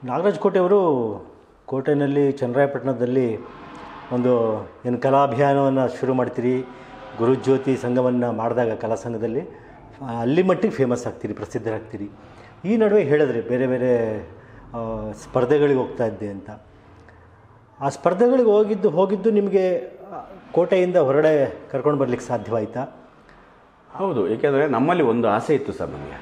ನಾಗರಾಜ್ ಕೋಟೆಯವರು ಕೋಟೆಯಲ್ಲಿ ಚನ್ನರಾಯಪಟ್ಟಣದಲ್ಲಿ ಒಂದು ಏನು ಕಲಾಭಿಯಾನವನ್ನು ಶುರು ಮಾಡ್ತೀರಿ ಗುರುಜ್ಯೋತಿ ಸಂಘವನ್ನು ಮಾಡಿದಾಗ ಕಲಾ ಸಂಘದಲ್ಲಿ ಆ, ಅಲ್ಲಿ ಮಟ್ಟಿಗೆ ಫೇಮಸ್ ಆಗ್ತೀರಿ ಪ್ರಸಿದ್ಧರಾಗ್ತೀರಿ ಈ ನಡುವೆ ಹೇಳಿದ್ರಿ ಬೇರೆ ಬೇರೆ ಆ, ಸ್ಪರ್ಧೆಗಳಿಗೆ ಹೋಗ್ತಾ ಇದ್ದೆ ಅಂತ ಆ ಸ್ಪರ್ಧೆಗಳಿಗೆ ಹೋಗಿದ್ದು ಹೋಗಿದ್ದು ನಿಮಗೆ ಆ, ಕೋಟೆಯಿಂದ ಹೊರಗಡೆ ಕರ್ಕೊಂಡು ಬರ್ಲಿಕ್ಕೆ ಸಾಧ್ಯವಾಯಿತಾ ಹೌದು ಏಕೆಂದರೆ ನಮ್ಮಲ್ಲಿ ಒಂದು ಆಸೆ ಇತ್ತು ಸರ್ ನಮಗೆ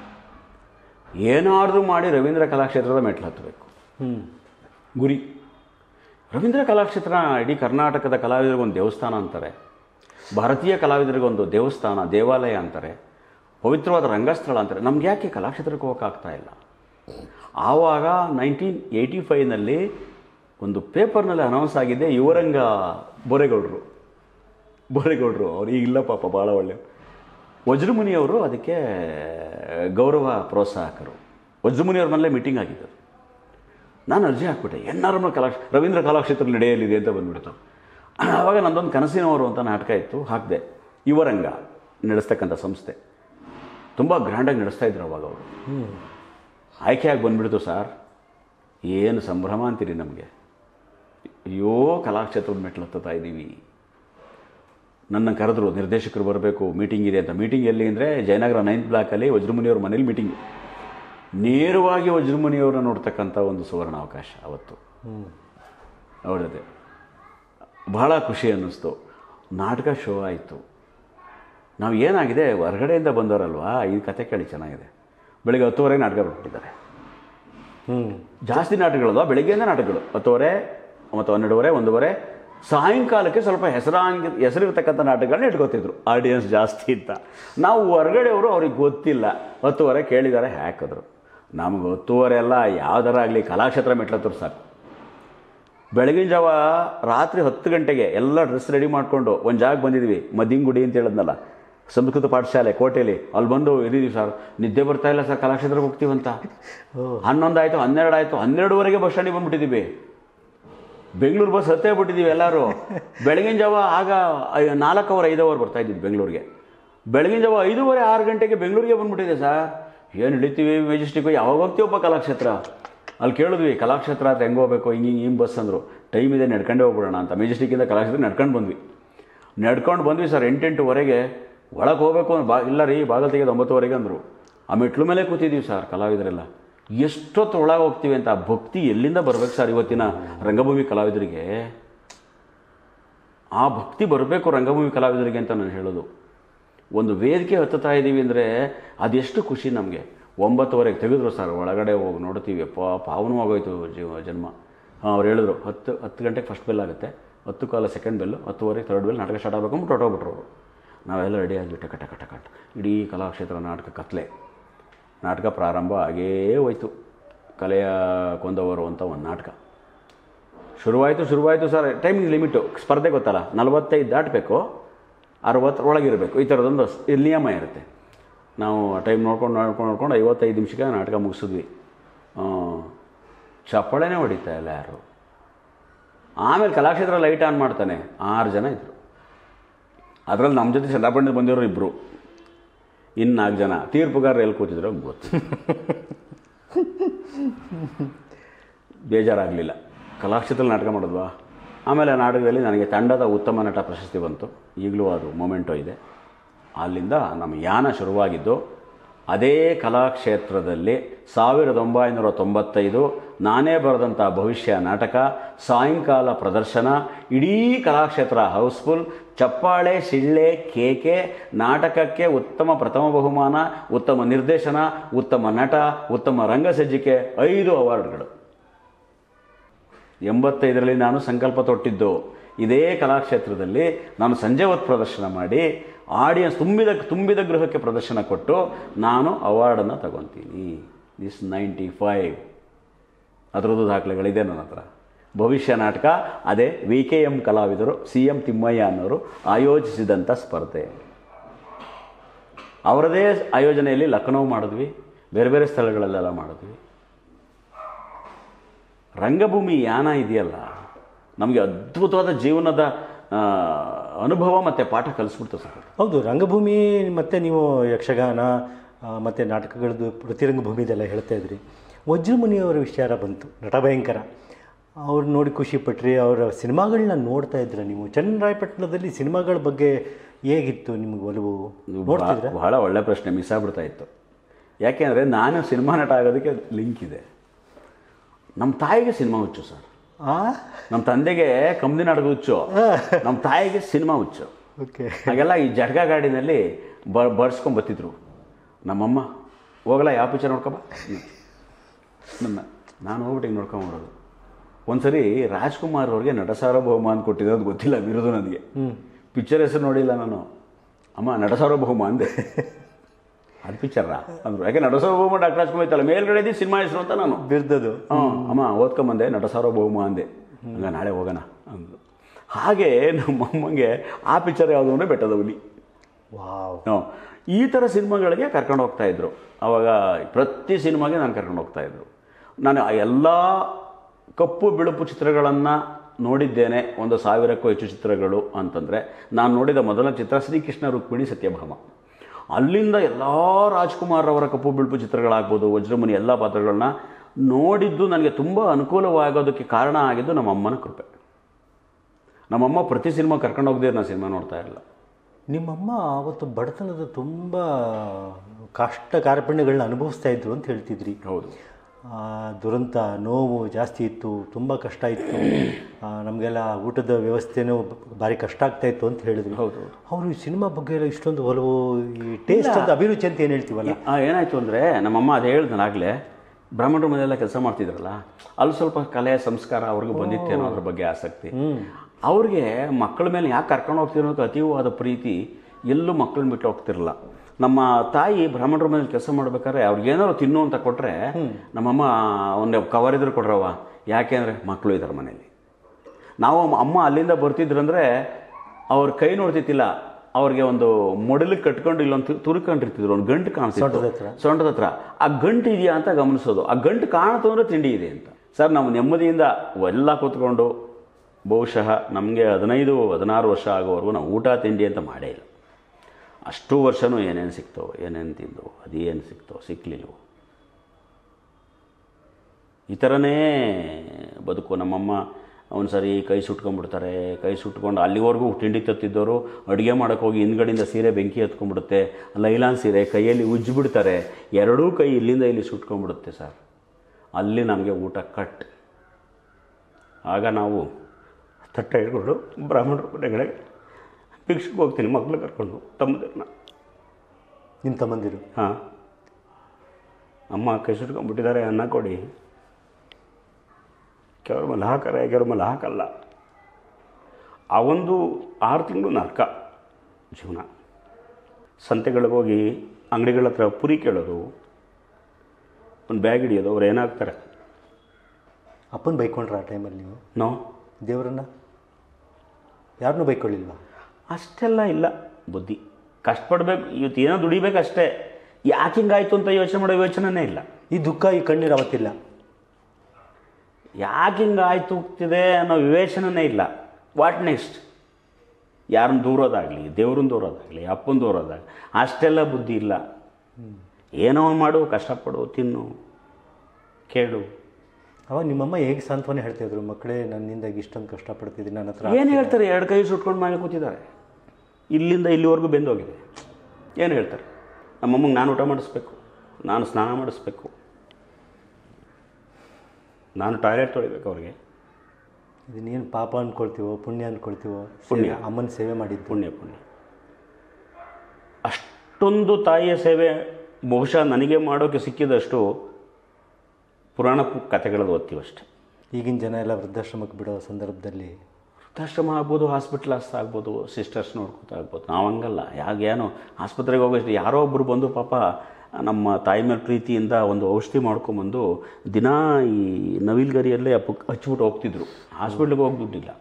ಏನಾದರೂ ಮಾಡಿ ರವೀಂದ್ರ ಕಲಾಕ್ಷೇತ್ರದ ಮೆಟ್ಲು ಹತ್ತಬೇಕು ಹ್ಞೂ ಗುರಿ ರವೀಂದ್ರ ಕಲಾಕ್ಷೇತ್ರ ಇಡೀ ಕರ್ನಾಟಕದ ಕಲಾವಿದರಿಗೊಂದು ದೇವಸ್ಥಾನ ಅಂತಾರೆ ಭಾರತೀಯ ಕಲಾವಿದರಿಗೊಂದು ದೇವಸ್ಥಾನ ದೇವಾಲಯ ಅಂತಾರೆ ಪವಿತ್ರವಾದ ರಂಗಸ್ಥಳ ಅಂತಾರೆ ನಮ್ಗೆ ಯಾಕೆ ಕಲಾಕ್ಷೇತ್ರಕ್ಕೆ ಹೋಗೋಕ್ಕಾಗ್ತಾ ಇಲ್ಲ ಆವಾಗ ನೈನ್ಟೀನ್ ಏಯ್ಟಿ ಫೈವ್ನಲ್ಲಿ ಒಂದು ಪೇಪರ್ನಲ್ಲಿ ಅನೌನ್ಸ್ ಆಗಿದೆ ಯುವರಂಗ ಬೋರೇಗೌಡರು ಬೋರೇಗೌಡರು ಅವ್ರು ಈಗಿಲ್ಲ ಪಾಪ ಭಾಳ ಒಳ್ಳೆ ವಜ್ರಮುನಿಯವರು ಅದಕ್ಕೆ ಗೌರವ ಪ್ರೋತ್ಸಾಹಕರು ವಜ್ರಮುನಿಯವ್ರ ಮನೇಲೆ ಮೀಟಿಂಗ್ ಆಗಿದ್ದು ನಾನು ಅರ್ಜಿ ಹಾಕ್ಬಿಟ್ಟೆ ಎನ್ ಆರ್ ಎಮ್ ಕಲಾಕ್ಷ ರವೀಂದ್ರ ಕಲಾಕ್ಷೇತ್ರ ನಡೆಯಲಿದೆ ಅಂತ ಬಂದ್ಬಿಡ್ತು ಆವಾಗ ನಂದೊಂದು ಕನಸಿನವರು ಅಂತ ನಾಟಕ ಇತ್ತು ಹಾಕಿದೆ ಯುವರಂಗ ನಡೆಸ್ತಕ್ಕಂಥ ಸಂಸ್ಥೆ ತುಂಬ ಗ್ರ್ಯಾಂಡಾಗಿ ನಡೆಸ್ತಾ ಇದ್ರು ಅವಾಗ ಅವರು ಆಯ್ಕೆಯಾಗಿ ಬಂದ್ಬಿಡ್ತು ಸರ್ ಏನು ಸಂಭ್ರಮ ಅಂತೀರಿ ನಮಗೆ ಅಯ್ಯೋ ಕಲಾಕ್ಷೇತ್ರದ ಮೆಟ್ಲು ಹತ್ತುತ್ತಾ ಇದ್ದೀವಿ ನನ್ನ ಕರೆದ್ರು ನಿರ್ದೇಶಕರು ಬರಬೇಕು ಮೀಟಿಂಗ್ ಇದೆ ಅಂತ ಮೀಟಿಂಗ್ ಎಲ್ಲಿ ಅಂದರೆ ಜಯನಗರ ನೈನ್ತ್ ಬ್ಲಾಕಲ್ಲಿ ವಜ್ರಮುನಿಯವ್ರ ಮನೇಲಿ ಮೀಟಿಂಗ್ ನೇರವಾಗಿ ವಜ್ರಮುನಿಯವ್ರನ್ನ ನೋಡ್ತಕ್ಕಂಥ ಒಂದು ಸುವರ್ಣ ಅವಕಾಶ ಅವತ್ತು ಅವ್ರ ಜೊತೆ ಬಹಳ ಖುಷಿ ಅನ್ನಿಸ್ತು ನಾಟಕ ಶೋ ಆಯಿತು ನಾವು ಏನಾಗಿದೆ ಹೊರಗಡೆಯಿಂದ ಬಂದವರಲ್ವಾ ಈ ಕತೆ ಕೇಳಿ ಚೆನ್ನಾಗಿದೆ ಬೆಳಗ್ಗೆ ಹತ್ತುವರೆಗೆ ನಾಟಕ ಬಿಟ್ಬಿಟ್ಟಿದ್ದಾರೆ ಹ್ಞೂ ಜಾಸ್ತಿ ನಾಟಕಗಳಲ್ವಾ ಬೆಳಿಗ್ಗೆಯಿಂದ ನಾಟಕಗಳು ಹತ್ತುವರೆ ಮತ್ತು ಹನ್ನೆರಡುವರೆ ಒಂದೂವರೆ ಸಾಯಂಕಾಲಕ್ಕೆ ಸ್ವಲ್ಪ ಹೆಸರಾಂಗಿ ಹೆಸರಿರ್ತಕ್ಕಂಥ ನಾಟಕಗಳನ್ನ ಇಟ್ಕೋತಿದ್ರು ಆಡಿಯನ್ಸ್ ಜಾಸ್ತಿ ಅಂತ ನಾವು ಹೊರಗಡೆಯವರು ಅವ್ರಿಗೆ ಗೊತ್ತಿಲ್ಲ ಹತ್ತುವರೆ ಕೇಳಿದ್ದಾರೆ ಹಾಕಿದ್ರು ನಮ್ಗೆ ಹತ್ತುವರೆ ಎಲ್ಲ ಯಾವ್ದಾರ ಆಗಲಿ ಕಲಾಕ್ಷೇತ್ರ ಮೆಟ್ಲತ್ತರು ಸಾಕು ಬೆಳಗಿನ ಜಾವ ರಾತ್ರಿ ಹತ್ತು ಗಂಟೆಗೆ ಎಲ್ಲ ಡ್ರೆಸ್ ರೆಡಿ ಮಾಡಿಕೊಂಡು ಒಂದು ಜಾಗ ಬಂದಿದ್ವಿ ಮದಿಂಗುಡಿ ಅಂತ ಹೇಳಿದ್ನಲ್ಲ ಸಂಸ್ಕೃತ ಪಾಠಶಾಲೆ ಕೋಟೆಯಲ್ಲಿ ಅಲ್ಲಿ ಬಂದು ಇದ್ದೀವಿ ಸರ್ ನಿದ್ದೆ ಬರ್ತಾ ಇಲ್ಲ ಸರ್ ಕಲಾಕ್ಷೇತ್ರಕ್ಕೆ ಹೋಗ್ತೀವಂತ ಹನ್ನೊಂದು ಆಯಿತು ಹನ್ನೆರಡು ಆಯಿತು ಹನ್ನೆರಡುವರೆಗೆ ಬಸ್ ಸ್ಟ್ಯಾಂಡಿಗೆ ಬಂದ್ಬಿಟ್ಟಿದ್ದೀವಿ ಬೆಂಗಳೂರು ಬಸ್ ಹತ್ತೇ ಬಿಟ್ಟಿದ್ದೀವಿ ಎಲ್ಲರೂ ಬೆಳಗಿನ ಜಾವ ಆಗ ಐ- ನಾಲ್ಕು ಅವರ್ ಐದು ಅವರ್ ಬರ್ತಾ ಇದ್ದಿದ್ದು ಬೆಂಗಳೂರಿಗೆ ಬೆಳಗಿನ ಜಾವ ಐದೂವರೆ ಆರು ಗಂಟೆಗೆ ಬೆಂಗಳೂರಿಗೆ ಬಂದ್ಬಿಟ್ಟಿದೆ ಸರ್ ಏನು ಹಿಡಿತೀವಿ ಮೆಜೆಸ್ಟಿಕ್ ಯಾವಾಗ ಹೋಗ್ತೀವಪ್ಪ ಕಲಾಕ್ಷೇತ್ರ ಅಲ್ಲಿ ಕೇಳಿದ್ವಿ ಕಲಾಕ್ಷೇತ್ರ ಅಂತ ಹೆಂಗೆ ಹೋಗ್ಬೇಕು ಹಿಂಗೆ ಹಿಂಗೆ ಹಿಂಗೆ ಬಸ್ ಅಂದರು ಟೈಮ್ ಇದೆ ನಡ್ಕೊಂಡೇ ಹೋಗ್ಬಿಡೋಣ ಅಂತ ಮೆಜೆಸ್ಟಿಕ್ಕಿಂದ ಕಲಾಕ್ಷೇತ್ರ ನಡ್ಕೊಂಡು ಬಂದ್ವಿ ನಡ್ಕೊಂಡು ಬಂದ್ವಿ ಸರ್ ಎಂಟೆಂಟುವರೆಗೆ ಒಳಗೆ ಹೋಗ್ಬೇಕು ಅಂದ್ರೆ ಬಾ ಇಲ್ಲ ರೀ ಬಾಗಲ್ ತೆಗೆದು ಒಂಬತ್ತುವರೆಗೆ ಅಂದರು ಆ ಮೆಟ್ಲು ಮೇಲೆ ಕೂತಿದ್ದೀವಿ ಸರ್ ಕಲಾವಿದರೆಲ್ಲ ಎಷ್ಟೊತ್ತು ಒಳಗೆ ಹೋಗ್ತೀವಿ ಅಂತ ಆ ಭಕ್ತಿ ಎಲ್ಲಿಂದ ಬರ್ಬೇಕು ಸರ್ ಇವತ್ತಿನ ರಂಗಭೂಮಿ ಕಲಾವಿದರಿಗೆ ಆ ಭಕ್ತಿ ಬರಬೇಕು ರಂಗಭೂಮಿ ಕಲಾವಿದರಿಗೆ ಅಂತ ನಾನು ಹೇಳೋದು ಒಂದು ವೇದಿಕೆ ಹತ್ತುತ್ತಾ ಇದ್ದೀವಿ ಅಂದರೆ ಅದೆಷ್ಟು ಖುಷಿ ನಮಗೆ ಒಂಬತ್ತುವರೆಗೆ ತೆಗೆದ್ರು ಸರ್ ಒಳಗಡೆ ಹೋಗಿ ನೋಡ್ತೀವಿ ಅಪ್ಪ ಪಾವನವಾಗೋಯ್ತು ಜೀವ ಜನ್ಮ ಹಾಂ ಅವ್ರು ಹೇಳಿದ್ರು ಹತ್ತು ಹತ್ತು ಗಂಟೆಗೆ ಫಸ್ಟ್ ಬೆಲ್ ಆಗುತ್ತೆ ಹತ್ತು ಕಾಲ ಸೆಕೆಂಡ್ ಬೆಲ್ಲು ಹತ್ತುವರೆಗೆ ಥರ್ಡ್ ಬೆಲ್ ನಾಟಕ ಸ್ಟಾರ್ಟ್ ಆಗಬೇಕು ಅಂದ್ಬಿಟ್ಟು ಹೊರಟೋಗ್ಬಿಟ್ರು ಅವರು ನಾವೆಲ್ಲ ರೆಡಿ ಆಗಿ ಟಕ ಟಕ ಟಕ ಟಕ. ಇಡೀ ಕಲಾಕ್ಷೇತ್ರ ನಾಟಕ ಕತ್ಲೆ ನಾಟಕ ಪ್ರಾರಂಭ ಆಗೇ ಹೋಯ್ತು ಕಲೆಯ ಕೊಂದವರು ಅಂತ ಒಂದು ನಾಟಕ ಶುರುವಾಯಿತು ಶುರುವಾಯಿತು ಸರ್ ಟೈಮಿಂಗ್ ಲಿಮಿಟು ಸ್ಪರ್ಧೆ ಗೊತ್ತಲ್ಲ ನಲವತ್ತೈದು ದಾಟಬೇಕು ಅರವತ್ತರೊಳಗಿರಬೇಕು ಈ ಥರದೊಂದು ಸ್- ನಿಯಮ ಇರುತ್ತೆ ನಾವು ಟೈಮ್ ನೋಡ್ಕೊಂಡು ನೋಡ್ಕೊಂಡು ನೋಡ್ಕೊಂಡು ಐವತ್ತೈದು ನಿಮಿಷಕ್ಕೆ ನಾಟಕ ಮುಗಿಸಿದ್ವಿ ಆ, ಚಪ್ಪಾಳೆನೇ ಹೊಡಿತಾ ಇಲ್ಲ ಯಾರು ಆಮೇಲೆ ಕಲಾಕ್ಷೇತ್ರ ಲೈಟ್ ಆನ್ ಮಾಡ್ತಾನೆ ಆರು ಜನ ಇದ್ದರು ಅದರಲ್ಲಿ ನಮ್ಮ ಜೊತೆ ಚಂದ್ರಪಂಡಿತ್ ಬಂದಿರೋರು ಇಬ್ಬರು ಇನ್ನು ನಾಲ್ಕು ಜನ ತೀರ್ಪುಗಾರರು ಎಲ್ಲಿ ಕೂತಿದ್ರು ಗೊತ್ತು ಬೇಜಾರಾಗಲಿಲ್ಲ ಕಲಾಕ್ಷೇತ್ರದಲ್ಲಿ ನಾಟಕ ಮಾಡಿದ್ವಾ ಆಮೇಲೆ ಆ ನಾಟಕದಲ್ಲಿ ನನಗೆ ತಂಡದ ಉತ್ತಮ ನಟ ಪ್ರಶಸ್ತಿ ಬಂತು ಈಗಲೂ ಅದು ಮೊಮೆಂಟೋ ಇದೆ ಅಲ್ಲಿಂದ ನಮ್ಮ ಯಾನ ಶುರುವಾಗಿದ್ದು ಅದೇ ಕಲಾಕ್ಷೇತ್ರದಲ್ಲಿ ಸಾವಿರದ ಒಂಬೈನೂರ ತೊಂಬತ್ತೈದು ನಾನೇ ಬರೆದಂಥ ಭವಿಷ್ಯ ನಾಟಕ ಸಾಯಂಕಾಲ ಪ್ರದರ್ಶನ ಇಡೀ ಕಲಾಕ್ಷೇತ್ರ ಹೌಸ್ಫುಲ್ ಚಪ್ಪಾಳೆ ಸಿಳ್ಳೆ ಕೇಕೆ ನಾಟಕಕ್ಕೆ ಉತ್ತಮ ಪ್ರಥಮ ಬಹುಮಾನ ಉತ್ತಮ ನಿರ್ದೇಶನ ಉತ್ತಮ ನಟ ಉತ್ತಮ ರಂಗಸಜ್ಜಿಕೆ ಐದು ಅವಾರ್ಡ್ಗಳು ಎಂಬತ್ತೈದರಲ್ಲಿ ನಾನು ಸಂಕಲ್ಪ ತೊಟ್ಟಿದ್ದು ಇದೇ ಕಲಾಕ್ಷೇತ್ರದಲ್ಲಿ ನಾನು ಸಂಜೆ ಹೊತ್ತು ಪ್ರದರ್ಶನ ಮಾಡಿ ಆಡಿಯನ್ಸ್ ತುಂಬಿದ ತುಂಬಿದ ಗೃಹಕ್ಕೆ ಪ್ರದರ್ಶನ ಕೊಟ್ಟು ನಾನು ಅವಾರ್ಡನ್ನು ತಗೊತೀನಿ ದಿಸ್ ನೈಂಟಿ ಫೈವ್ ಅದರದ್ದು ದಾಖಲೆಗಳಿದೆ ನನ್ನ ಹತ್ರ ಭವಿಷ್ಯ ನಾಟಕ ಅದೇ ವಿ ಕೆ ಎಂ ಕಲಾವಿದರು ಸಿ ಎಂ ತಿಮ್ಮಯ್ಯ ಅನ್ನೋರು ಆಯೋಜಿಸಿದಂಥ ಸ್ಪರ್ಧೆ ಅವರದೇ ಆಯೋಜನೆಯಲ್ಲಿ ಲಖನೌ ಮಾಡಿದ್ವಿ ಬೇರೆ ಬೇರೆ ಸ್ಥಳಗಳಲ್ಲೆಲ್ಲ ಮಾಡಿದ್ವಿ ರಂಗಭೂಮಿ ಯಾನ ಇದೆಯಲ್ಲ ನಮಗೆ ಅದ್ಭುತವಾದ ಜೀವನದ ಆ, ಅನುಭವ ಮತ್ತು ಪಾಠ ಕಲಿಸ್ಬಿಡ್ತು ಸರ್ ಹೌದು ರಂಗಭೂಮಿ ಮತ್ತು ನೀವು ಯಕ್ಷಗಾನ ಮತ್ತು ನಾಟಕಗಳದ್ದು ಪ್ರತಿರಂಗಭೂಮಿದೆಲ್ಲ ಹೇಳ್ತಾ ಇದ್ರಿ ವಜ್ರಮುನಿಯವರ ವಿಚಾರ ಬಂತು ನಟಭಯಂಕರ ಅವ್ರು ನೋಡಿ ಖುಷಿ ಪಟ್ರಿ ಅವರ ಸಿನಿಮಾಗಳನ್ನ ನೋಡ್ತಾ ಇದ್ರ ನೀವು ಚನ್ನರಾಯಪಟ್ಟಣದಲ್ಲಿ ಸಿನಿಮಾಗಳ ಬಗ್ಗೆ ಹೇಗಿತ್ತು ನಿಮ್ಗೆ ಒಲವು ನೋಡ್ತಿದ್ರ ಬಹಳ- ಬಹಳ ಒಳ್ಳೆ ಪ್ರಶ್ನೆ ಮಿಸ್ ಆಗ್ಬಿಡ್ತಾ ಇತ್ತು ಯಾಕೆಂದರೆ ನಾನು ಸಿನಿಮಾ ನಟ ಆಗೋದಕ್ಕೆ ಲಿಂಕ್ ಇದೆ ನಮ್ಮ ತಾಯಿಗೆ ಸಿನಿಮಾ ಹುಚ್ಚು ಸರ್ ಆ ನಮ್ಮ ತಂದೆಗೆ ಕಂಪ್ನಿ ನಾಟಕ ಹುಚ್ಚು ನಮ್ಮ ತಾಯಿಗೆ ಸಿನಿಮಾ ಹುಚ್ಚು ಓಕೆ ಹಾಗೆಲ್ಲ ಈ ಜಟ್ಗ ಗಾಡಿನಲ್ಲಿ ಬ ಬಡ್ಸ್ಕೊಂಡ್ ಬರ್ತಿದ್ರು ನಮ್ಮಮ್ಮ ಹೋಗಲ್ಲ ಯಾವ ಪಿಕ್ಚರ್ ನೋಡ್ಕೊಬ ನನ್ನ ನಾನು ಹೋಗ್ಬಿಟ್ಟು ಹಿಂಗೆ ನೋಡ್ಕೊಂಬರೋದು ಒಂದ್ಸರಿ ರಾಜ್ಕುಮಾರ್ ಅವ್ರಿಗೆ ನಟ ಸಾರ್ವಭೌಮ ಅಂತ ಕೊಟ್ಟಿದ್ದು ಗೊತ್ತಿಲ್ಲ ಬಿರುದು ನನಗೆ ಪಿಕ್ಚರ್ ಹೆಸರು ನೋಡಿಲ್ಲ ನಾನು ಅಮ್ಮ ನಟ ಸಾರ್ವಭೌಮ ಅಂದೆ ಅದು ಪಿಕ್ಚರ್ರಾ ಅಂದರು ಯಾಕೆ ನಟ ಸಾರ್ವಭೌಮ ಡಾಕ್ಟರ್ ರಾಜ್ಕುಮಾರ್ ಇತ್ತಲ್ಲ ಮೇಲ್ಗಡೆ ಸಿನಿಮಾ ಹೆಸರು ಅಂತ ನಾನು ಬಿರ್ದದು ಹಾಂ ಅಮ್ಮ ಓದ್ಕೊಂಬಂದೆ ನಟ ಸಾರ್ವಭೌಮ ಅಂದೆ ಹಂಗ ನಾಳೆ ಹೋಗೋಣ ಅಂದು ಹಾಗೆ ನಮ್ಮ ಅಮ್ಮಂಗೆ ಆ ಪಿಕ್ಚರ್ ಯಾವುದು ಅಂದರೆ ಬೆಟ್ಟದ ಹುಲಿ ವಾವ್ ಹ್ಮ್. ಈ ಥರ ಸಿನಿಮಾಗಳಿಗೆ ಕರ್ಕೊಂಡು ಹೋಗ್ತಾ ಇದ್ರು ಅವಾಗ ಪ್ರತಿ ಸಿನಿಮಾಗೆ ನಾನು ಕರ್ಕೊಂಡು ಹೋಗ್ತಾ ಇದ್ರು ನಾನು ಆ ಎಲ್ಲ ಕಪ್ಪು ಬಿಳುಪು ಚಿತ್ರಗಳನ್ನು ನೋಡಿದ್ದೇನೆ ಒಂದು ಸಾವಿರಕ್ಕೂ ಹೆಚ್ಚು ಚಿತ್ರಗಳು ಅಂತಂದರೆ ನಾನು ನೋಡಿದ ಮೊದಲ ಚಿತ್ರ ಶ್ರೀಕೃಷ್ಣ ರುಕ್ಮಿಣಿ ಸತ್ಯಭಾಮ ಅಲ್ಲಿಂದ ಎಲ್ಲ ರಾಜ್ಕುಮಾರ್ ಅವರ ಕಪ್ಪು ಬಿಳುಪು ಚಿತ್ರಗಳಾಗ್ಬೋದು ವಜ್ರಮುನಿ ಎಲ್ಲ ಪಾತ್ರಗಳನ್ನ ನೋಡಿದ್ದು ನನಗೆ ತುಂಬ ಅನುಕೂಲವಾಗೋದಕ್ಕೆ ಕಾರಣ ಆಗಿದ್ದು ನಮ್ಮ ಅಮ್ಮನ ಕೃಪೆ ನಮ್ಮಮ್ಮ ಪ್ರತಿ ಸಿನಿಮಾ ಕರ್ಕೊಂಡು ಹೋಗದೆ ನಾನು ಸಿನಿಮಾ ನೋಡ್ತಾ ಇರಲಿಲ್ಲ ನಿಮ್ಮಮ್ಮ ಅವತ್ತು ಬಡತನದ ತುಂಬ ಕಷ್ಟ ಕಾರ್ಪಣ್ಯಗಳನ್ನ ಅನುಭವಿಸ್ತಾ ಇದ್ರು ಅಂತ ಹೇಳ್ತಿದ್ರಿ ಹೌದು ಆ, ದುರಂತ ನೋವು ಜಾಸ್ತಿ ಇತ್ತು ತುಂಬ ಕಷ್ಟ ಇತ್ತು ಆ, ನಮಗೆಲ್ಲ ಊಟದ ವ್ಯವಸ್ಥೆನೂ ಭಾರಿ ಕಷ್ಟ ಆಗ್ತಾ ಇತ್ತು ಅಂತ ಹೇಳಿದ್ರು ಹೌದು ಅವರು ಈ ಸಿನಿಮಾ ಬಗ್ಗೆ ಎಲ್ಲ ಇಷ್ಟೊಂದು ಒಲವು ಈ ಟೇಸ್ಟ್ ಅಂತ ಅಭಿರುಚಿ ಅಂತ ಏನು ಹೇಳ್ತೀವಲ್ಲ ಆ, ಏನಾಯ್ತು ಅಂದರೆ ನಮ್ಮಮ್ಮ ಅದು ಹೇಳ್ದನು ಆಗಲೇ ಬ್ರಾಹ್ಮಣರ ಮನೆಯೆಲ್ಲ ಕೆಲಸ ಮಾಡ್ತಿದ್ರಲ್ಲ ಅಲ್ಲಿ ಸ್ವಲ್ಪ ಕಲೆ ಸಂಸ್ಕಾರ ಅವ್ರಿಗೂ ಬಂದಿತ್ತೇನೋ ಅದ್ರ ಬಗ್ಗೆ ಆಸಕ್ತಿ ಅವ್ರಿಗೆ ಮಕ್ಕಳ ಮೇಲೆ ಯಾಕೆ ಕರ್ಕೊಂಡು ಹೋಗ್ತಿರೋ ಅಂತ ಅತೀವವಾದ ಪ್ರೀತಿ ಎಲ್ಲೂ ಮಕ್ಕಳನ್ನ ಬಿಟ್ಟು ಹೋಗ್ತಿರಲ್ಲ ನಮ್ಮ ತಾಯಿ ಬ್ರಾಹ್ಮಣರ ಮನೇಲಿ ಕೆಲಸ ಮಾಡ್ಬೇಕಾದ್ರೆ ಅವ್ರಿಗೇನಾದ್ರು ತಿನ್ನು ಅಂತ ಕೊಟ್ಟರೆ ನಮ್ಮಮ್ಮ ಒಂದು ಕವರ್ ಇದ್ರೆ ಕೊಡ್ರವ ಯಾಕೆ ಅಂದರೆ ಮಕ್ಕಳು ಇದ್ದಾರೆ ಮನೇಲಿ ನಾವು ಅಮ್ಮ ಅಲ್ಲಿಂದ ಬರ್ತಿದ್ರಂದ್ರೆ ಅವ್ರ ಕೈ ನೋಡ್ತಿತ್ತಿಲ್ಲ ಅವ್ರಿಗೆ ಒಂದು ಮೊಡಲಿಗೆ ಕಟ್ಕೊಂಡು ಇಲ್ಲೊಂದು ತುರ್ಕೊಂಡಿರ್ತಿದ್ರು ಒಂದು ಗಂಟು ಕಾಣಿಸ್ತಿತ್ತು ಸೊಂಟದ ಹತ್ರ. ಸೊಂಟದ ಹತ್ರ ಆ ಗಂಟು ಇದೆಯಾ ಅಂತ ಗಮನಿಸೋದು ಆ ಗಂಟು ಕಾಣುತ್ತೆ ಅಂದರೆ ತಿಂಡಿ ಇದೆ ಅಂತ ಸರ್ ನಾವು ನೆಮ್ಮದಿಯಿಂದ ಎಲ್ಲ ಕೂತ್ಕೊಂಡು ಬಹುಶಃ ನಮಗೆ ಹದಿನೈದು ಹದಿನಾರು ವರ್ಷ ಆಗೋವರೆಗೂ ನಾವು ಊಟ ತಿಂಡಿ ಅಂತ ಮಾಡೇ ಇಲ್ಲ ಅಷ್ಟು ವರ್ಷವೂ ಏನೇನು ಸಿಕ್ತೋ ಏನೇನು ತಿಂದು ಅದೇನು ಸಿಕ್ತೋ ಸಿಕ್ಕಲಿಲ್ವೋ ಈ ಥರನೇ ಬದುಕು ನಮ್ಮಮ್ಮ ಒಂದು ಸರಿ ಕೈ ಸುಟ್ಕೊಂಡ್ಬಿಡ್ತಾರೆ ಕೈ ಸುಟ್ಕೊಂಡು ಅಲ್ಲಿವರೆಗೂ ತಿಂಡಿ ತತ್ತಿದ್ದವರು ಅಡುಗೆ ಮಾಡೋಕ್ಕೆ ಹೋಗಿ ಹಿಂದ್ಗಡೆಯಿಂದ ಸೀರೆ ಬೆಂಕಿ ಹತ್ಕೊಂಡ್ಬಿಡುತ್ತೆ ಲೈಲಾನ್ ಸೀರೆ ಕೈಯಲ್ಲಿ ಉಜ್ಜಿಬಿಡ್ತಾರೆ ಎರಡೂ ಕೈ ಇಲ್ಲಿಂದ ಇಲ್ಲಿ ಸುಟ್ಕೊಂಡ್ಬಿಡುತ್ತೆ ಸರ್ ಅಲ್ಲಿ ನಮಗೆ ಊಟ ಕಟ್ ಆಗ ನಾವು ತಟ್ಟೆ ಹಿಡ್ಕೊಂಡು ಬ್ರಾಹ್ಮಣರ ಮನೆಗಳಿಗೆ ಭಿಕ್ಷಕ್ಕೆ ಹೋಗ್ತೀನಿ ಮಕ್ಕಳು ಕರ್ಕೊಂಡು ತಮ್ಮದನ್ನ ನಿಮ್ಮ ತಮ್ಮಂದಿರು ಹಾಂ ಅಮ್ಮ ಕೈ ಸುಟ್ಕೊಂಡ್ಬಿಟ್ಟಿದ್ದಾರೆ ಅನ್ನ ಕೊಡಿ ಕೆಲವ್ರ ಮೇಲೆ ಹಾಕರೆ ಕೆಲವ್ರ ಮೇಲೆ ಹಾಕಲ್ಲ ಆ ಒಂದು ಆರು ತಿಂಗಳು ನರ್ಕ ಜೀವನ ಸಂತೆಗಳಿಗೆ ಹೋಗಿ ಅಂಗಡಿಗಳ ಹತ್ರ ಪುರಿ ಕೇಳೋದು ಒಂದು ಬ್ಯಾಗ್ ಹಿಡಿಯೋದು ಅವ್ರು ಏನಾಗ್ತಾರೆ ಅಪ್ಪನ ಬೈಕೊಂಡ್ರ ಆ ಟೈಮಲ್ಲಿ ನೀವು ನೋ ದೇವರನ್ನ ಯಾರನ್ನೂ ಬೈಕೊಳ್ಳಿಲ್ವಾ ಅಷ್ಟೆಲ್ಲ ಇಲ್ಲ ಬುದ್ಧಿ ಕಷ್ಟಪಡಬೇಕು ಇವತ್ತು ಏನೋ ದುಡಿಬೇಕು ಅಷ್ಟೇ ಯಾಕೆ ಹಿಂಗಾಯ್ತು ಅಂತ ಯೋಚನೆ ಮಾಡೋ ಯೋಚನೆನೇ ಇಲ್ಲ ಈ ದುಃಖ ಈ ಕಣ್ಣೀರು ಅವತ್ತಿಲ್ಲ ಯಾಕೆ ಹಿಂಗೆ ಆಯ್ತು ಹೋಗ್ತಿದೆ ಅನ್ನೋ ವಿವೇಚನೆನೇ ಇಲ್ಲ ವಾಟ್ ನೆಕ್ಸ್ಟ್ ಯಾರನ್ನ ದೂರೋದಾಗಲಿ ದೇವ್ರನ್ನ ದೂರೋದಾಗಲಿ ಅಪ್ಪನ ದೂರೋದಾಗಲಿ ಅಷ್ಟೆಲ್ಲ ಬುದ್ಧಿ ಇಲ್ಲ ಏನೋ ಒಂದ್ ಮಾಡು ಕಷ್ಟಪಡು ತಿನ್ನು ಕೇಳು ಅವಾಗ ನಿಮ್ಮಮ್ಮ ಹೇಗೆ ಸಾಂತ್ವನ ಹೇಳ್ತಿದ್ರು ಮಕ್ಕಳೇ ನನ್ನಿಂದ ಇಷ್ಟೊಂದು ಕಷ್ಟಪಡ್ತಿದ್ದೀನಿ ನನ್ನ ಹತ್ರ ಏನು ಹೇಳ್ತಾರೆ ಎರಡು ಕೈ ಸುಟ್ಕೊಂಡು ಮೇಲೆ ಕೂತಿದ್ದಾರೆ ಇಲ್ಲಿಂದ ಇಲ್ಲಿವರೆಗೂ ಬೆಂದೋಗಿದೆ ಏನು ಹೇಳ್ತಾರೆ ನಮ್ಮಮ್ಮಂಗೆ ನಾನು ಊಟ ಮಾಡಿಸ್ಬೇಕು ನಾನು ಸ್ನಾನ ಮಾಡಿಸ್ಬೇಕು ನಾನು ಟಾಯ್ಲೆಟ್ ತೊಳಿಬೇಕು ಅವ್ರಿಗೆ ಇದನ್ನೇನು ಪಾಪ ಅಂದ್ಕೊಳ್ತೀವೋ ಪುಣ್ಯ ಅಂದ್ಕೊಳ್ತೀವೋ ಪುಣ್ಯ. ಸೇವೆ- ಅಮ್ಮನ ಸೇವೆ ಮಾಡಿದ್ದು ಪುಣ್ಯ ಪುಣ್ಯ ಅಷ್ಟೊಂದು ತಾಯಿಯ ಸೇವೆ ಬಹುಶಃ ನನಗೆ ಮಾಡೋಕ್ಕೆ ಸಿಕ್ಕಿದಷ್ಟು ಪುರಾಣ ಪು- ಕಥೆಗಳದ್ದು ಓದ್ತೀವಷ್ಟೆ ಈಗಿನ ಜನ ಎಲ್ಲ ವೃದ್ಧಾಶ್ರಮಕ್ಕೆ ಬಿಡೋ ಸಂದರ್ಭದಲ್ಲಿ ವೃದ್ಧಾಶ್ರಮ ಆಗ್ಬೋದು ಹಾಸ್ಪಿಟ್ಲಾಸ್ ಆಗ್ಬೋದು ಸಿಸ್ಟರ್ಸ್ ನೋಡ್ಕೊತಾ ಆಗ್ಬೋದು ನಾವು ಹಂಗಲ್ಲ ಯಾಗೇನು ಆಸ್ಪತ್ರೆಗೆ ಹೋಗೋಷ್ಟು ಯಾರೋ ಒಬ್ಬರು ಬಂದು ಪಾಪ ನಮ್ಮ ತಾಯಿ ಮೇಲೆ ಪ್ರೀತಿಯಿಂದ ಒಂದು ಔಷಧಿ ಮಾಡ್ಕೊಂಬಂದು ದಿನ ಈ ನವಿಲ್ಗರಿಯಲ್ಲೇ ಪುಕ್ ಹಚ್ಬಿಟ್ಟು ಹೋಗ್ತಿದ್ರು ಹಾಸ್ಪಿಟ್ಲಿಗೆ ಹೋಗಿ ದುಡ್ಡಿಲ್ಲ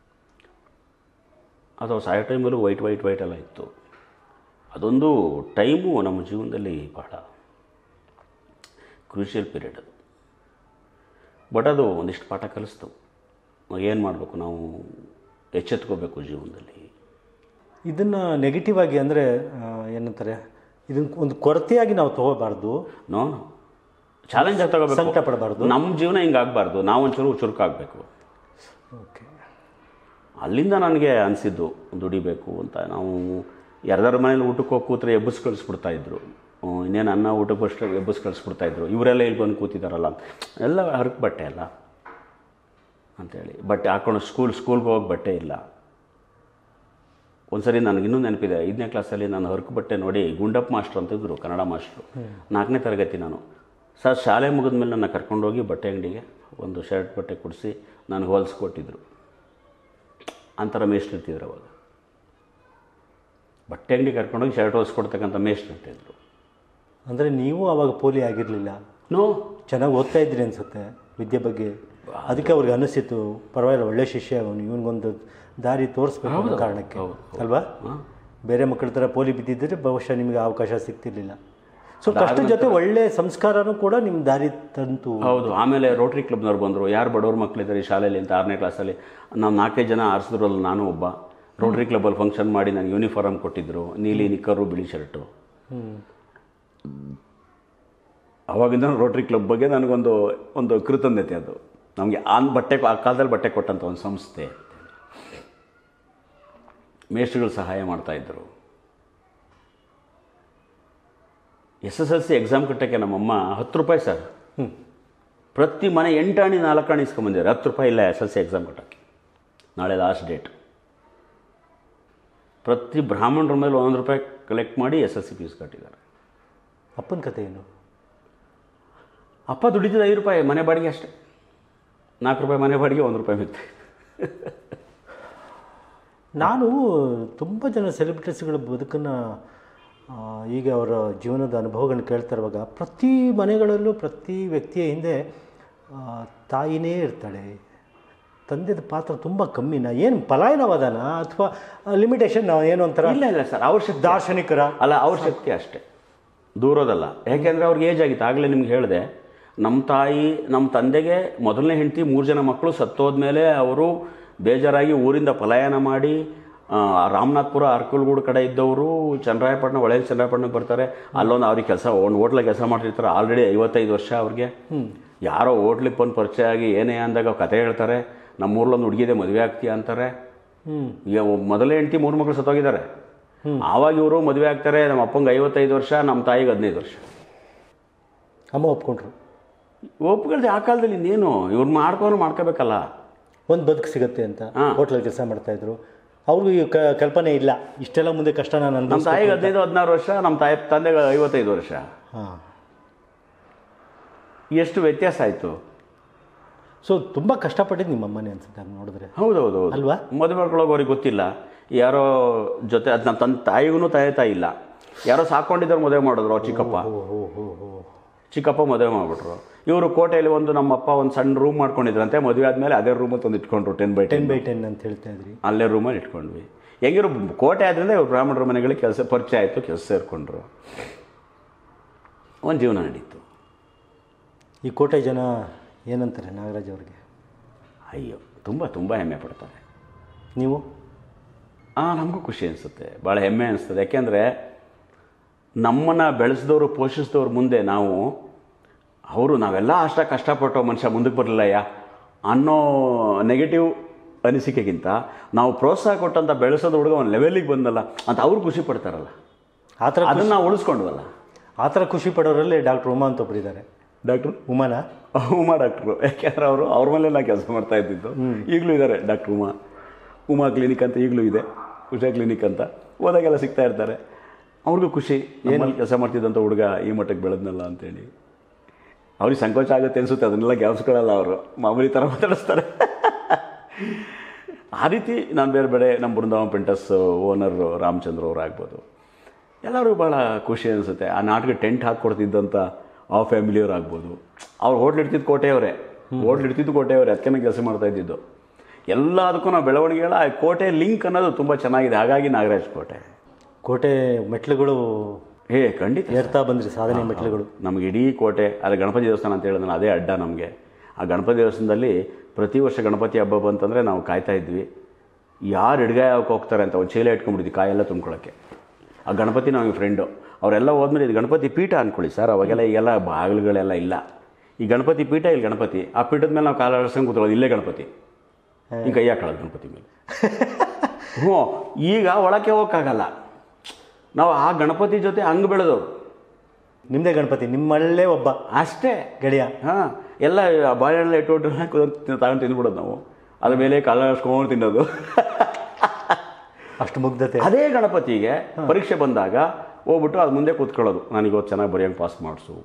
ಅದು ಸಾಯೋ ಟೈಮಲ್ಲೂ ವೈಟ್ ವೈಟ್ ವೈಟ್ ಎಲ್ಲ ಇತ್ತು ಅದೊಂದು ಟೈಮು ನಮ್ಮ ಜೀವನದಲ್ಲಿ ಬಹಳ ಕ್ರೂಷಿಯಲ್ ಪೀರಿಯಡ್ ಅದು ಬಟ್ ಅದು ಒಂದಿಷ್ಟು ಪಾಠ ಕಲಿಸ್ತು ಏನು ಮಾಡಬೇಕು ನಾವು ಎಚ್ಚೆತ್ಕೋಬೇಕು ಜೀವನದಲ್ಲಿ ಇದನ್ನು ನೆಗೆಟಿವ್ ಆಗಿ ಅಂದರೆ ಏನಂತಾರೆ ಇದನ್ನು ಒಂದು ಕೊರತೆಯಾಗಿ ನಾವು ತಗೋಬಾರ್ದು ನೋ ನೋ ಚಾಲೆಂಜ್ ಆಗಿ ಸಂಕಟ ತಗೋಬೇಕು ಪಡಬಾರ್ದು ನಮ್ಮ ಜೀವನ ಹಿಂಗಾಗಬಾರ್ದು ನಾವೊಂಚೂರು ಚುರುಕಾಗಬೇಕು ಓಕೆ ಅಲ್ಲಿಂದ ನನಗೆ ಅನಿಸಿದ್ದು ದುಡಿಬೇಕು ಅಂತ ನಾವು ಯಾರ್ದಾರ ಮನೇಲಿ ಊಟಕ್ಕೆ ಹೋಗಿ ಕೂತ್ರೆ ಎಬ್ಬಿಸ್ ಕಳಿಸ್ಬಿಡ್ತಾ ಇದ್ರು ಹ್ಮ್, ಇನ್ನೇನು ಅನ್ನ ಊಟಕ್ಕೆ ಬಷ್ಟು ಎಬ್ಬಿಸ್ ಕಳಿಸ್ಬಿಡ್ತಾ ಇದ್ರು ಇವರೆಲ್ಲ ಇಲ್ಲಿ ಬಂದು ಕೂತಿದ್ದಾರಲ್ಲ ಎಲ್ಲ ಹರಕ್ ಬಟ್ಟೆ ಅಲ್ಲ ಅಂತೇಳಿ ಬಟ್ಟೆ ಹಾಕೊಂಡು ಸ್ಕೂಲ್ ಸ್ಕೂಲ್ಗೆ ಹೋಗಿ ಬಟ್ಟೆ ಇಲ್ಲ ಒಂದ್ಸರಿ ನನಗೆ ಇನ್ನೂ ನೆನಪಿದೆ ಐದನೇ ಕ್ಲಾಸಲ್ಲಿ ನಾನು ಹರಕು ಬಟ್ಟೆ ನೋಡಿ ಗುಂಡಪ್ಪ ಮಾಸ್ಟ್ರು ಅಂತಿದ್ರು ಕನ್ನಡ ಮಾಸ್ಟ್ರು ನಾಲ್ಕನೇ ತರಗತಿ ನಾನು ಸರ್ ಶಾಲೆ ಮುಗಿದ ಮೇಲೆ ನನ್ನ ಕರ್ಕೊಂಡೋಗಿ ಬಟ್ಟೆ ಅಂಗಡಿಗೆ ಒಂದು ಶರ್ಟ್ ಬಟ್ಟೆ ಕೊಡಿಸಿ ನನಗೆ ಹೊಲಿಸ್ಕೊಟ್ಟಿದ್ರು ಅಂತರ ಮೇಷ್ಟ್ರು ಇರ್ತಿದ್ರು ಅವಾಗ ಬಟ್ಟೆ ಅಂಗಡಿ ಕರ್ಕೊಂಡೋಗಿ ಶರ್ಟ್ ಹೊಲಿಸ್ಕೊಡ್ತಕ್ಕಂಥ ಮೇಷ್ಟ್ರು ಇರ್ತಿದ್ರು ಅಂದರೆ ನೀವು ಅವಾಗ ಪೋಲಿ ಆಗಿರಲಿಲ್ಲ ನೋ ಚೆನ್ನಾಗಿ ಓದ್ತಾ ಇದ್ರಿ ಅನ್ಸುತ್ತೆ ವಿದ್ಯೆ ಬಗ್ಗೆ ಅದಕ್ಕೆ ಅವ್ರಿಗೆ ಅನಿಸಿತ್ತು ಪರವಾಗಿಲ್ಲ ಒಳ್ಳೆ ಶಿಷ್ಯ ಅವನು ಇವನಿಗೊಂದು ದಾರಿ ತೋರಿಸ್ಬೇಕು ಅನ್ನೋ ಕಾರಣಕ್ಕೆ ಅಲ್ವಾ ಬೇರೆ ಮಕ್ಕಳ ಥರ ಪೋಲಿ ಬಿದ್ದಿದ್ದರೆ ಬಹುಶಃ ನಿಮಗೆ ಅವಕಾಶ ಸಿಗ್ತಿರ್ಲಿಲ್ಲ ಸೊ ಕಷ್ಟ ಜೊತೆ ಒಳ್ಳೆ ಸಂಸ್ಕಾರನೂ ಕೂಡ ನಿಮ್ಮ ದಾರಿ ತಂತು ಹೌದು ಆಮೇಲೆ ರೋಟ್ರಿ ಕ್ಲಬ್ನವ್ರು ಬಂದರು ಯಾರು ಬಡವ್ರ ಮಕ್ಕಳಿದ್ದಾರೆ ಈ ಶಾಲೆಯಲ್ಲಿ ಅಂತ ಆರನೇ ಕ್ಲಾಸಲ್ಲಿ ನಾವು ನಾಲ್ಕೈದು ಜನ ಆರಿಸಿದ್ರಲ್ಲ ನಾನು ಒಬ್ಬ ರೋಟ್ರಿ ಕ್ಲಬ್ಬಲ್ಲಿ ಫಂಕ್ಷನ್ ಮಾಡಿ ನನಗೆ ಯೂನಿಫಾರ್ಮ್ ಕೊಟ್ಟಿದ್ದರು ನೀಲಿ ನಿಕ್ಕರು ಬಿಳಿ ಶರ್ಟು ಹ್ಮ್. ಅವಾಗಿಂದ ರೋಟ್ರಿ ಕ್ಲಬ್ ಬಗ್ಗೆ ನನಗೊಂದು ಒಂದು ಕೃತಜ್ಞತೆ ಅದು ನಮಗೆ ಆನ್ ಬಟ್ಟೆ ಆ ಕಾಲದಲ್ಲಿ ಬಟ್ಟೆ ಕೊಟ್ಟಂಥ ಒಂದು ಸಂಸ್ಥೆ ಮೇಷ್ಟ್ರುಗಳು ಸಹಾಯ ಮಾಡ್ತಾಯಿದ್ರು S S L C exam ಕಟ್ಟೋಕ್ಕೆ ನಮ್ಮಮ್ಮ ಹತ್ತು ರೂಪಾಯಿ ಸರ್ ಪ್ರತಿ ಮನೆ ಎಂಟಾಣಿ ನಾಲ್ಕಾಣಿ ಇಸ್ಕೊಂಬಂದಿದ್ದಾರೆ ಹತ್ತು ರೂಪಾಯಿ ಇಲ್ಲ ಎಸ್ ಎಲ್ ಸಿ ಎಕ್ಸಾಮ್ ಕಟ್ಟೋಕ್ಕೆ ನಾಳೆ ಲಾಸ್ಟ್ ಡೇಟ್ ಪ್ರತಿ ಬ್ರಾಹ್ಮಣರ ಮೇಲೆ ಒಂದೊಂದು ರೂಪಾಯಿ ಕಲೆಕ್ಟ್ ಮಾಡಿ ಎಸ್ ಎಸ್ ಸಿ ಫೀಸ್ ಕಟ್ಟಿದ್ದಾರೆ ಅಪ್ಪನ ಕತೆ ಏನು ಅಪ್ಪ ದುಡಿದಿದ್ದು ಐದು ರೂಪಾಯಿ ಮನೆ ಬಾಡಿಗೆ ಅಷ್ಟೇ ನಾಲ್ಕು ರೂಪಾಯಿ ಮನೆ ಬಾಡಿಗೆ ಒಂದು ರೂಪಾಯಿ ಮಿತ್ತೆ ನಾನು ತುಂಬ ಜನ ಸೆಲೆಬ್ರಿಟೀಸ್ಗಳ ಬದುಕನ್ನು ಆ, ಈಗ ಅವರ ಜೀವನದ ಅನುಭವಗಳನ್ನ ಕೇಳ್ತಾ ಇರುವಾಗ ಪ್ರತಿ ಮನೆಗಳಲ್ಲೂ ಪ್ರತಿ ವ್ಯಕ್ತಿಯ ಹಿಂದೆ ಆ, ತಾಯಿನೇ ಇರ್ತಾಳೆ ತಂದೆದ ಪಾತ್ರ ತುಂಬ ಕಮ್ಮಿನ ಏನು ಪಲಾಯನವಾದನ ಅಥವಾ ಲಿಮಿಟೇಷನ್ ಏನು ಒಂಥರ ಇಲ್ಲ ಇಲ್ಲ ಸರ್ ಅವ್ರ ಶಕ್ತಿ ದಾರ್ಶನಿಕರ ಅಲ್ಲ ಅವ್ರ ಶಕ್ತಿ ಅಷ್ಟೇ ದೂರೋದಲ್ಲ ಯಾಕೆಂದರೆ ಅವ್ರಿಗೆ ಏಜ್ ಆಗಿತ್ತು ಆಗಲೇ ನಿಮ್ಗೆ ಹೇಳಿದೆ ನಮ್ಮ ತಾಯಿ ನಮ್ಮ ತಂದೆಗೆ ಮೊದಲನೇ ಹೆಂಡತಿ ಮೂರು ಜನ ಮಕ್ಕಳು ಸತ್ತೋದ್ಮೇಲೆ ಅವರು ಬೇಜಾರಾಗಿ ಊರಿಂದ ಪಲಾಯನ ಮಾಡಿ ಆ, ರಾಮನಾಥ್ಪುರ ಅರ್ಕಲ್ಗೂಡು ಕಡೆ ಇದ್ದವರು ಚನ್ನರಾಯಪಟ್ಟಣ ಒಳ್ಳೆ ಚನ್ನರಾಯಪಟ್ಟಣಕ್ಕೆ ಬರ್ತಾರೆ ಅಲ್ಲೊಂದು ಅವ್ರಿಗೆ ಕೆಲಸ ಒಂದು ಹೋಟ್ಲಾಗ ಕೆಲಸ ಮಾಡ್ತಿರ್ತಾರೆ ಆಲ್ರೆಡಿ ಐವತ್ತೈದು ವರ್ಷ ಅವ್ರಿಗೆ ಯಾರೋ ಹೋಟ್ಲಿಗೆ ಬಂದು ಪರಿಚಯ ಆಗಿ ಏನೇ ಅಂದಾಗ ಕತೆ ಹೇಳ್ತಾರೆ ನಮ್ಮೂರ್ಲೊಂದು ಹುಡುಗಿದೆ ಮದುವೆ ಆಗ್ತೀಯ ಅಂತಾರೆ ಹ್ಞೂ ಈಗ ಮೊದಲೇ ಹೆಂಡತಿ ಮೂರು ಮಕ್ಕಳು ಸತ್ತೋಗಿದ್ದಾರೆ ಆವಾಗ ಇವರು ಮದುವೆ ಆಗ್ತಾರೆ ನಮ್ಮ ಅಪ್ಪಂಗೆ ಐವತ್ತೈದು ವರ್ಷ ನಮ್ಮ ತಾಯಿಗೆ ಹದಿನೈದು ವರ್ಷ ಅಮ್ಮ ಒಪ್ಕೊಂಡ್ರು ಒಪ್ಕೊಳ್ದೆ ಆ ಕಾಲದಲ್ಲಿ ಇನ್ನೇನು ಇವ್ರು ಮಾಡ್ಕೊಂಡು ಮಾಡ್ಕೋಬೇಕಲ್ಲ ಒಂದು ಬದುಕು ಸಿಗುತ್ತೆ ಅಂತ ಹಾ. ಹೋಟ್ಲಲ್ಲಿ ಕೆಲಸ ಮಾಡ್ತಾಯಿದ್ರು ಅವ್ರಿಗೂ ಈ ಕ ಕಲ್ಪನೆ ಇಲ್ಲ ಇಷ್ಟೆಲ್ಲ ಮುಂದೆ ಕಷ್ಟ ನಾನು ನಮ್ಮ ಅನುಭವಿಸ್ಬೇಕು ತಾಯಿಗೆ ಹದಿನೈದು ಹದಿನಾರು ವರ್ಷ ನಮ್ಮ ತಾಯಿ ತಂದೆಗೆ ಐವತ್ತೈದು ವರ್ಷ ಹಾಂ ಎಷ್ಟು ವ್ಯತ್ಯಾಸ ಆಯಿತು ಸೊ ತುಂಬ ಕಷ್ಟಪಟ್ಟಿದ್ದು ನಿಮ್ಮ ಅಮ್ಮನೇ ಅನ್ಸುತ್ತೆ ಹಂಗೆ ನೋಡಿದ್ರೆ ಹೌದೌದು ಹೌದು ಅಲ್ವಾ? ಮದುವೆ ಮಾಡ್ಕೊಳ್ಳೋಕೆ ಅವ್ರಿಗೆ ಗೊತ್ತಿಲ್ಲ ಯಾರೋ ಜೊತೆ ಅದು ನಮ್ಮ ತನ್ನ ತಾಯಿಗೂ ತಾಯಿ ತಾಯಿ ಇಲ್ಲ ಯಾರೋ ಸಾಕೊಂಡಿದ್ದವ್ರು ಮದುವೆ ಮಾಡಿದ್ರು ಅವ್ರ ಚಿಕ್ಕಪ್ಪ ಓ ಹೋ ಹೋ ಹೋ ಚಿಕ್ಕಪ್ಪ ಮದುವೆ ಮಾಡಿಬಿಟ್ರು ಇವರು ಕೋಟೆಯಲ್ಲಿ ಒಂದು ನಮ್ಮಪ್ಪ ಒಂದು ಸಣ್ಣ ರೂಮ್ ಮಾಡ್ಕೊಂಡಿದ್ರಂತೆ ಮದುವೆ ಆದಮೇಲೆ ಅದೇ ರೂಮ್ ತಂದು ಇಟ್ಕೊಂಡ್ರು ten by ten ten by ten ಅಂತ ಹೇಳ್ತಾ ಇದ್ರಿ ಅಲ್ಲೇ ರೂಮಲ್ಲಿ ಇಟ್ಕೊಂಡ್ವಿ ಹೆಂಗಿರೋ ಕೋಟೆ ಆದ್ರಿಂದ ಇವ್ರು ಬ್ರಾಹ್ಮಣರ ಮನೆಗಳಿಗೆ ಕೆಲಸ ಪರಿಚಯ ಆಯಿತು ಕೆಲಸ ಸೇರಿಕೊಂಡ್ರು ಒಂದು ಜೀವನ ನಡೀತು ಈ ಕೋಟೆ ಜನ ಏನಂತಾರೆ ನಾಗರಾಜ್ ಅವ್ರಿಗೆ ಅಯ್ಯೋ ತುಂಬ ತುಂಬ ಹೆಮ್ಮೆ ಪಡ್ತಾರೆ ನೀವು ಆ ನಮಗೂ ಖುಷಿ ಅನಿಸುತ್ತೆ ಭಾಳ ಹೆಮ್ಮೆ ಅನಿಸ್ತದೆ ಯಾಕೆಂದರೆ ನಮ್ಮನ್ನು ಬೆಳೆಸಿದವರು ಪೋಷಿಸಿದವ್ರ ಮುಂದೆ ನಾವು ಅವರು ನಾವೆಲ್ಲ ಅಷ್ಟ ಕಷ್ಟಪಟ್ಟು ಮನುಷ್ಯ ಮುಂದಕ್ಕೆ ಬರಲಿಲ್ಲಯ್ಯ ಅನ್ನೋ ನೆಗೆಟಿವ್ ಅನಿಸಿಕೆಗಿಂತ ನಾವು ಪ್ರೋತ್ಸಾಹ ಕೊಟ್ಟಂಥ ಬೆಳೆಸೋದು ಹುಡುಗ ಒಂದು ಲೆವೆಲಿಗೆ ಬಂದಲ್ಲ ಅಂತ ಅವ್ರು ಖುಷಿ ಪಡ್ತಾರಲ್ಲ ಆ ಥರ ಅದನ್ನು ನಾವು ಉಳಿಸ್ಕೊಂಡ್ವಲ್ಲ ಆ ಥರ ಖುಷಿ ಪಡೋರಲ್ಲಿ ಡಾಕ್ಟರ್ ಉಮಾ ಅಂತ ಒಬ್ಬರಿದ್ದಾರೆ ಡಾಕ್ಟ್ರು ಉಮಾನ ಉಮಾ ಡಾಕ್ಟ್ರು ಯಾಕೆಂದ್ರೆ ಅವರು ಅವ್ರ ಮೇಲೆ ನಾ ಕೆಲಸ ಮಾಡ್ತಾ ಇದ್ದಿದ್ದು ಈಗಲೂ ಇದ್ದಾರೆ ಡಾಕ್ಟ್ರ್ ಉಮಾ ಉಮಾ ಕ್ಲಿನಿಕ್ ಅಂತ ಈಗಲೂ ಇದೆ ಉಷಾ ಕ್ಲಿನಿಕ್ ಅಂತ ಹೋದಾಗೆಲ್ಲ ಸಿಗ್ತಾ ಇರ್ತಾರೆ ಅವ್ರಿಗೂ ಖುಷಿ ಏನು ಕೆಲಸ ಮಾಡ್ತಿದ್ದಂಥ ಹುಡುಗ ಈ ಮಟ್ಟಕ್ಕೆ ಬೆಳೆದ್ನಲ್ಲ ಅಂತೇಳಿ ಅವ್ರಿಗೆ ಸಂಕೋಚ ಆಗುತ್ತೆ ಅನಿಸುತ್ತೆ ಅದನ್ನೆಲ್ಲ ಜ್ಞಾಪಿಸ್ಕೊಳ್ಳಲ್ಲ ಅವರು ಮಾಮೂಲಿ ಥರ ಮಾತಾಡಿಸ್ತಾರೆ ಆ ರೀತಿ ನಾನು ಬೇರೆ ಬೇರೆ ನಮ್ಮ ಬೃಂದಾವನ್ ಪೆಂಟಸ್ ಓನರ್ ರಾಮಚಂದ್ರ ಅವ್ರು ಆಗ್ಬೋದು ಎಲ್ಲರೂ ಭಾಳ ಖುಷಿ ಅನಿಸುತ್ತೆ ಆ ನಾಟಕ ಟೆಂಟ್ ಹಾಕ್ಕೊಡ್ತಿದ್ದಂಥ ಆ ಫ್ಯಾಮಿಲಿಯವ್ರು ಆಗ್ಬೋದು ಅವ್ರು ಹೋಟ್ಲ್ ಇಡ್ತಿದ್ದು ಕೋಟೆಯವರೇ ಹೋಟ್ಲ್ ಇಡ್ತಿದ್ದು ಕೋಟೆಯವರೇ ಅದಕ್ಕೆ ಕೆಲಸ ಮಾಡ್ತಾ ಇದ್ದಿದ್ದು ಎಲ್ಲದಕ್ಕೂ ನಾವು ಬೆಳವಣಿಗೆಗಳ ಆ ಕೋಟೆ ಲಿಂಕ್ ಅನ್ನೋದು ತುಂಬ ಚೆನ್ನಾಗಿದೆ ಹಾಗಾಗಿ ನಾಗರಾಜ್ ಕೋಟೆ ಕೋಟೆ ಮೆಟ್ಲುಗಳು ಏ ಖಂಡಿತ ಏರ್ತಾ ಬಂದ್ರಿ ಸಾಧನೆ ಮೆಟ್ಲುಗಳು ನಮಗೆ ಇಡೀ ಕೋಟೆ ಅಲ್ಲಿ ಗಣಪತಿ ದೇವಸ್ಥಾನ ಅಂತ ಹೇಳಿದ್ರೆ ಅದೇ ಅಡ್ಡ ನಮಗೆ ಆ ಗಣಪತಿ ದೇವಸ್ಥಾನದಲ್ಲಿ ಪ್ರತಿ ವರ್ಷ ಗಣಪತಿ ಹಬ್ಬ ಬಂತಂದರೆ ನಾವು ಕಾಯ್ತಾ ಇದ್ವಿ ಯಾರು ಎಡ್ಗಾಯ ಹೋಗ್ತಾರೆ ಅಂತ ಒಂದು ಚೀಲ ಇಟ್ಕೊಂಡ್ಬಿಡ್ತೀವಿ ಕಾಯೆಲ್ಲ ತುಂಬ್ಕೊಳ್ಳೋಕ್ಕೆ ಆ ಗಣಪತಿ ನಮಗೆ ಫ್ರೆಂಡು ಅವರೆಲ್ಲ ಹೋದ್ಮೇಲೆ ಇದು ಗಣಪತಿ ಪೀಠ ಅಂದ್ಕೊಳ್ಳಿ ಸರ್ ಅವಾಗೆಲ್ಲ ಈಗೆಲ್ಲ ಬಾಗಿಲುಗಳೆಲ್ಲ ಇಲ್ಲ ಈ ಗಣಪತಿ ಪೀಠ ಇಲ್ಲಿ ಗಣಪತಿ ಆ ಪೀಠದ ಮೇಲೆ ನಾವು ಕಾಲ ಅಳಿಸ್ಕೊಂಡು ಕೂತ್ಕೊಳ್ಳೋದು ಇಲ್ಲೇ ಗಣಪತಿ ಈ ಕೈ ಹಾಕೊಳ್ಳೋದು ಗಣಪತಿ ಮೇಲೆ ಹ್ಞೂ ಈಗ ಒಳಕ್ಕೆ ಹೋಗೋಕ್ಕಾಗಲ್ಲ ನಾವು ಆ ಗಣಪತಿ ಜೊತೆ ಹಂಗೆ ಬೆಳೆದವರು ನಿಮ್ಮದೇ ಗಣಪತಿ ನಿಮ್ಮಲ್ಲೇ ಒಬ್ಬ ಅಷ್ಟೇ ಗೆಳೆಯ ಹಾಂ ಎಲ್ಲ ಬಾಳೆಹಣ್ಣು ಇಟ್ಟು ತಗೊಂಡು ತಿಂದ್ಬಿಡೋದು ನಾವು ಅದ್ರ ಮೇಲೆ ಕಾಲ ಅಳಿಸ್ಕೊಂಡು ತಿನ್ನೋದು ಅಷ್ಟು ಮುಗ್ಧತೆ ಅದೇ ಗಣಪತಿಗೆ ಪರೀಕ್ಷೆ ಬಂದಾಗ ಹೋಗ್ಬಿಟ್ಟು ಅದು ಮುಂದೆ ಕೂತ್ಕೊಳ್ಳೋದು ನನಗೆ ಇವತ್ತು ಚೆನ್ನಾಗಿ ಬರೆಯೋಂಗೆ ಪಾಸ್ ಮಾಡಿಸು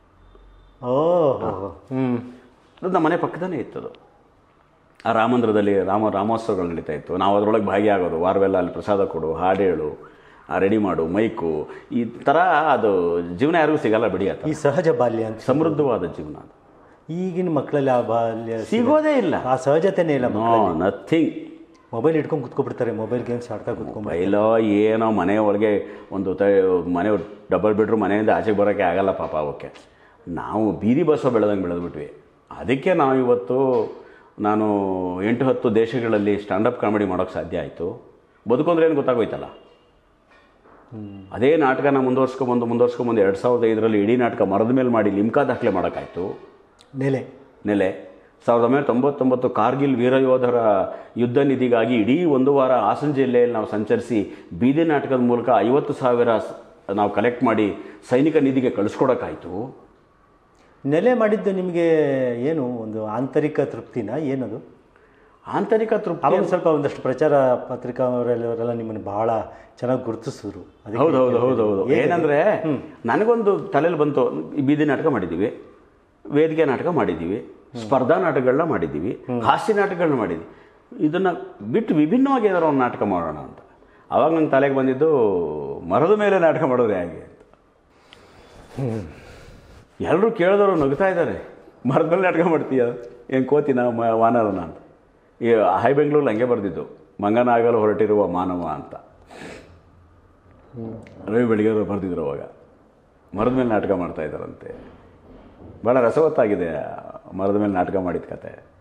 ಓಹ್ ಹ್ಞೂ ಅದು ನಮ್ಮ ಮನೆ ಪಕ್ಕದಲ್ಲೇ ಇತ್ತದು ಆ ರಾಮಂದ್ರದಲ್ಲಿ ರಾಮ ರಾಮೋತ್ಸವಗಳು ನಡೀತಾ ಇತ್ತು ನಾವು ಅದರೊಳಗೆ ಭಾಗಿಯಾಗೋದು ವಾರವೆಲ್ಲ ಅಲ್ಲಿ ಪ್ರಸಾದ ಕೊಡು ಹಾಡು ಹೇಳು ರೆಡಿ ಮಾಡು ಮೈಕು ಈ ಥರ ಅದು ಜೀವನ ಯಾರಿಗೂ ಸಿಗಲ್ಲ ಬಿಡಿ ಆತ ಈ ಸಹಜ ಬಾಲ್ಯ ಅಂತ ಸಮೃದ್ಧವಾದ ಜೀವನ ಅದು ಈಗಿನ ಮಕ್ಕಳಲ್ಲಿ ಆ ಬಾಲ್ಯ ಸಿಗೋದೇ ಇಲ್ಲ ಆ ಸಹಜತೆನೇ ಇಲ್ಲ ನೋ ನಥಿಂಗ್ ಮೊಬೈಲ್ ಇಟ್ಕೊಂಡು ಕುತ್ಕೊಬಿಡ್ತಾರೆ ಮೊಬೈಲ್ ಗೇಮ್ಸ್ ಆಡ್ತಾ ಕುತ್ಕೊಂಡ್ ಬೈಲೋ ಏನೋ ಮನೆ ಒಳಗೆ ಒಂದು ತ ಮನೆ ಡಬಲ್ ಬೆಡ್ರೂಮ್ ಮನೆಯಿಂದ ಆಚೆಗೆ ಬರೋಕ್ಕೆ ಆಗಲ್ಲ ಪಾಪ ಅವಕ್ಕೆ ನಾವು ಬೀದಿ ಬಸ್ಸೋ ಬೆಳೆದಂಗೆ ಬೆಳೆದ್ಬಿಟ್ವಿ ಅದಕ್ಕೆ ನಾವು ಇವತ್ತು ನಾನು ಎಂಟು ಹತ್ತು ದೇಶಗಳಲ್ಲಿ ಸ್ಟ್ಯಾಂಡಪ್ ಕಾಮಿಡಿ ಮಾಡೋಕ್ಕೆ ಸಾಧ್ಯ ಆಯಿತು ಬದುಕೊಂದ್ರೆ ಏನು ಗೊತ್ತಾಗೋಯ್ತಲ್ಲ ಅದೇ ನಾಟಕನ ಮುಂದುವರ್ಸ್ಕೊಂಬಂದು ಮುಂದುವರ್ಸ್ಕೊಂಬಂದು ಎರಡು ಸಾವಿರದ ಐದರಲ್ಲಿ ಇಡೀ ನಾಟಕ ಮರದ ಮೇಲೆ ಮಾಡಿ ಲಿಮ್ಕಾ ದಾಖಲೆ ಮಾಡೋಕ್ಕಾಯ್ತು ನೆಲೆ ನೆಲೆ ಸಾವಿರದ ಒಂಬೈನೂರ ತೊಂಬತ್ತೊಂಬತ್ತು ಕಾರ್ಗಿಲ್ ವೀರಯೋಧರ ಯುದ್ಧ ನಿಧಿಗಾಗಿ ಇಡೀ ಒಂದು ವಾರ ಹಾಸನ ಜಿಲ್ಲೆಯಲ್ಲಿ ನಾವು ಸಂಚರಿಸಿ ಬೀದಿ ನಾಟಕದ ಮೂಲಕ ಐವತ್ತು ಸಾವಿರ ಸ್- ನಾವು ಕಲೆಕ್ಟ್ ಮಾಡಿ ಸೈನಿಕ ನಿಧಿಗೆ ಕಳಿಸ್ಕೊಡೋಕ್ಕಾಯ್ತು ನೆಲೆ ಮಾಡಿದ್ದು ನಿಮಗೆ ಏನು ಒಂದು ಆಂತರಿಕ ತೃಪ್ತಿನ ಏನದು ಆಂತರಿಕ ತೃಪ್ತಿ ಅವಾಗ ಸ್ವಲ್ಪ ಒಂದಷ್ಟು ಪ್ರಚಾರ ಪತ್ರಿಕಾ ಅವರೆಲ್ಲ ನಿಮ್ಮನ್ನು ಬಹಳ ಚೆನ್ನಾಗಿ ಗುರುತಿಸಿದ್ರು ಅದಕ್ಕೆ ಹೌದು ಹೌದು ಹೌದು ಹೌದು ಏನಂದರೆ ನನಗೊಂದು ತಲೆಯಲ್ಲಿ ಬಂತು ಈ ಬೀದಿ ನಾಟಕ ಮಾಡಿದ್ದೀವಿ ವೇದಿಕೆ ನಾಟಕ ಮಾಡಿದ್ದೀವಿ ಸ್ಪರ್ಧಾ ನಾಟಕಗಳನ್ನ ಮಾಡಿದ್ದೀವಿ ಹಾಸ್ಯ ನಾಟಕಗಳನ್ನ ಮಾಡಿದ್ವಿ ಇದನ್ನು ಬಿಟ್ಟು ವಿಭಿನ್ನವಾಗಿ ಏನಾದ್ರು ಒಂದು ನಾಟಕ ಮಾಡೋಣ ಅಂತ ಅವಾಗ ನನ್ನ ತಲೆಗೆ ಬಂದಿದ್ದು ಮರದ ಮೇಲೆ ನಾಟಕ ಮಾಡೋದು ಹೇಗೆ ಅಂತ ಎಲ್ಲರೂ ಕೇಳಿದವರು ನಗ್ತಾ ಇದ್ದಾರೆ ಮರದ ಮೇಲೆ ನಾಟಕ ಮಾಡ್ತೀಯ ಏನು ಕೋತಿನ ಮ ವಾನರನ ಅಂತ ಈ ಹೈ ಬೆಂಗಳೂರಲ್ಲಿ ಹಂಗೆ ಬರೆದಿದ್ದು ಮಂಗನಾಗಲು ಹೊರಟಿರುವ ಮಾನವ ಅಂತ ರವಿ ಬೆಳಗ್ಗೆ ಬರೆದಿದ್ರು ಅವಾಗ ಮರದ ಮೇಲೆ ನಾಟಕ ಮಾಡ್ತಾ ಇದ್ದಾರಂತೆ ಭಾಳ ರಸವತ್ತಾಗಿದೆ ಆ ಮರದ ಮೇಲೆ ನಾಟಕ ಮಾಡಿದ ಕತೆ